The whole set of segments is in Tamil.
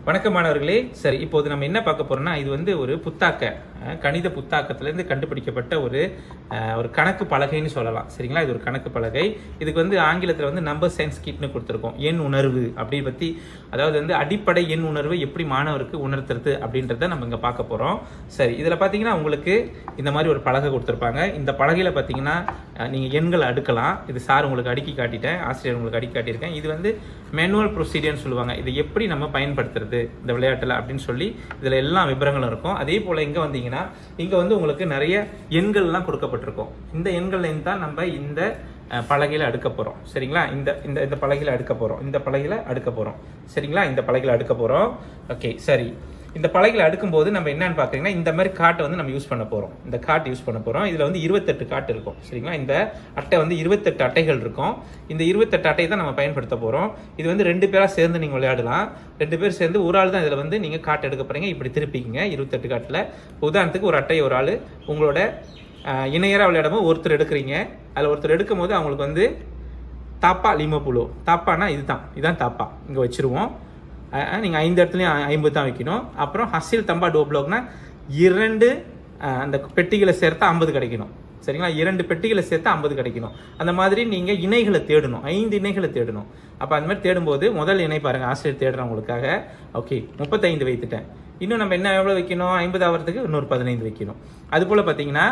வணக்கம் மாணவர்களே சரி இப்போது நம்ம என்ன பார்க்க போறோம்னா இது வந்து ஒரு புத்தாக்க அஹ், கணித புத்தாக்கத்திலேருந்து கண்டுபிடிக்கப்பட்ட ஒரு அஹ், ஒரு கணக்கு பலகைன்னு சொல்லலாம் சரிங்களா இது ஒரு கணக்கு பலகை இதுக்கு வந்து ஆங்கிலத்தில் வந்து நம்பர் சயின்ஸ் கிட்னு கொடுத்துருக்கோம் எண் உணர்வு அப்படி பற்றி அதாவது வந்து அடிப்படை எண் உணர்வு எப்படி மாணவருக்கு உணர்த்துறது அப்படின்றத நம்ம இங்கே பார்க்க போகிறோம் சரி இதில் பார்த்தீங்கன்னா உங்களுக்கு இந்த மாதிரி ஒரு பலகை கொடுத்துருப்பாங்க இந்த பலகையில் பார்த்தீங்கன்னா நீங்கள் எண்களை அடுக்கலாம் இது சார் உங்களுக்கு அடுக்கி காட்டிட்டேன் ஆசிரியர் உங்களுக்கு அடுக்கி காட்டியிருக்கேன் இது வந்து மேனுவல் ப்ரொசீடியர்னு சொல்லுவாங்க இதை எப்படி நம்ம பயன்படுத்துறது இந்த விளையாட்டில் அப்படின்னு சொல்லி இதில் எல்லா விவரங்களும் இருக்கும் அதே போல் இங்கே வந்தீங்கன்னா இங்கே வந்து உங்களுக்கு நிறைய எண்கள்லாம் கொடுக்கப்பட்டிருக்கும் இந்த எண்கள்லேருந்து தான் நம்ம இந்த அஹ், பலகையில அடுக்க போகிறோம் சரிங்களா இந்த இந்த இந்த பலகையில அடுக்க போகிறோம் இந்த பலகையில அடுக்க போகிறோம் சரிங்களா இந்த பலகையில அடுக்க போகிறோம் ஓகே சரி இந்த பலகையில் அடுக்கும்போது நம்ம என்னன்னு பார்க்குறீங்கன்னா இந்த மாதிரி காட்டை வந்து நம்ம யூஸ் பண்ண போகிறோம் இந்த காட்டு யூஸ் பண்ண போகிறோம் இதில் வந்து இருபத்தெட்டு காட்டு இருக்கும் சரிங்களா இந்த அட்டை வந்து இருபத்தெட்டு அட்டைகள் இருக்கும் இந்த இருபத்தெட்டு அட்டையை தான் நம்ம பயன்படுத்த போகிறோம் இது வந்து ரெண்டு பேராக சேர்ந்து நீங்கள் விளையாடலாம் ரெண்டு பேர் சேர்ந்து ஒரு ஆள் தான் இதில் வந்து நீங்கள் காட்டு எடுக்க போகிறீங்க இப்படி திருப்பிக்கிங்க இருபத்தெட்டு காட்டில் உதாரணத்துக்கு ஒரு அட்டை ஒரு ஆள் உங்களோட இணையராக விளையாடும்போது ஒருத்தர் எடுக்கிறீங்க அதில் ஒருத்தர் எடுக்கும் போது அவங்களுக்கு வந்து தாப்பா லிமோபுலோ தாப்பானா இதுதான் இதுதான் தாப்பா இங்கே வச்சிருவோம் நீங்கள் ஐந்து இடத்துலையும் ஐம்பது தான் வைக்கணும் அப்புறம் ஹசில் தம்பா டோப்ளோக்னா இரண்டு அஹ், அந்த பெட்டிகளை சேர்த்தா ஐம்பது கிடைக்கணும் சரிங்களா இரண்டு பெட்டிகளை சேர்த்தா ஐம்பது கிடைக்கணும் அந்த மாதிரி நீங்கள் இணைகளை தேடணும் ஐந்து இணைகளை தேடணும் அப்போ அந்த மாதிரி தேடும்போது முதல் இணை பாருங்கள் ஆசிரியர் தேடுறேன் உங்களுக்காக ஓகே முப்பத்தைந்து வைத்துட்டேன் இன்னும் நம்ம என்ன எவ்வளோ வைக்கணும் ஐம்பது ஆகிறதுக்கு இன்னொரு பதினைந்து வைக்கணும் அதுபோல் பார்த்தீங்கன்னா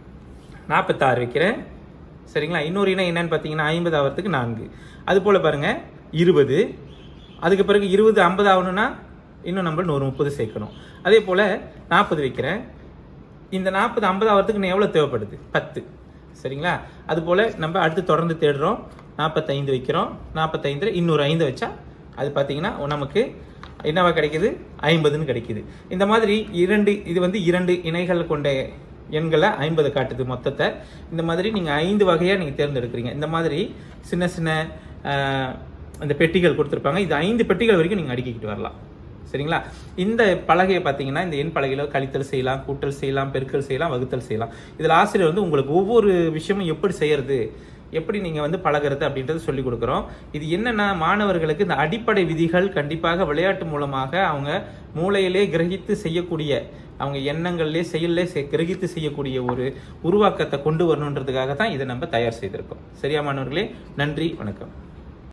நாற்பத்தாறு வைக்கிறேன் சரிங்களா இன்னொரு இணை என்னன்னு பார்த்தீங்கன்னா ஐம்பது ஆகிறதுக்கு நான்கு அது போல் பாருங்கள் இருபது அதுக்கு பிறகு இருபது ஐம்பது ஆகணும்னா இன்னும் நம்ம நூறு முப்பது சேர்க்கணும் அதே போல் நாற்பது வைக்கிறேன் இந்த நாற்பது ஐம்பது ஆகிறதுக்கு இன்னும் எவ்வளோ தேவைப்படுது பத்து சரிங்களா அது போல் நம்ம அடுத்து தொடர்ந்து தேடுறோம் நாற்பத்தைந்து வைக்கிறோம் நாற்பத்தைந்தில் இன்னொரு ஐந்து வச்சா அது பார்த்தீங்கன்னா நமக்கு என்னவா கிடைக்குது ஐம்பதுன்னு கிடைக்குது இந்த மாதிரி இரண்டு இது வந்து இரண்டு இணைகள் கொண்ட எண்களை ஐம்பது காட்டுது மொத்தத்தை இந்த மாதிரி நீங்கள் ஐந்து வகையாக நீங்கள் தேர்ந்தெடுக்கிறீங்க இந்த மாதிரி சின்ன சின்ன ஆஹ், இந்த பெட்டிகள் கொடுத்துருப்பாங்க இது ஐந்து பெட்டிகள் வரைக்கும் நீங்கள் அடுக்கிக்கிட்டு வரலாம் சரிங்களா இந்த பலகையை பார்த்தீங்கன்னா இந்த எண் பலகையில் கழித்தல் செய்யலாம் கூட்டல் செய்யலாம் பெருக்கல் செய்யலாம் வகுத்தல் செய்யலாம் இதில் ஆசிரியர் வந்து உங்களுக்கு ஒவ்வொரு விஷயமும் எப்படி செய்யறது எப்படி நீங்கள் வந்து பழகிறது அப்படின்றது சொல்லி கொடுக்குறோம் இது என்னென்னா மாணவர்களுக்கு இந்த அடிப்படை விதிகள் கண்டிப்பாக விளையாட்டு மூலமாக அவங்க மூளையிலே கிரகித்து செய்யக்கூடிய அவங்க எண்ணங்கள்லே செயல்லே செ- கிரகித்து செய்யக்கூடிய ஒரு உருவாக்கத்தை கொண்டு வரணுன்றதுக்காக தான் இதை நம்ம தயார் செய்திருக்கோம் சரியா மாணவர்களே நன்றி வணக்கம்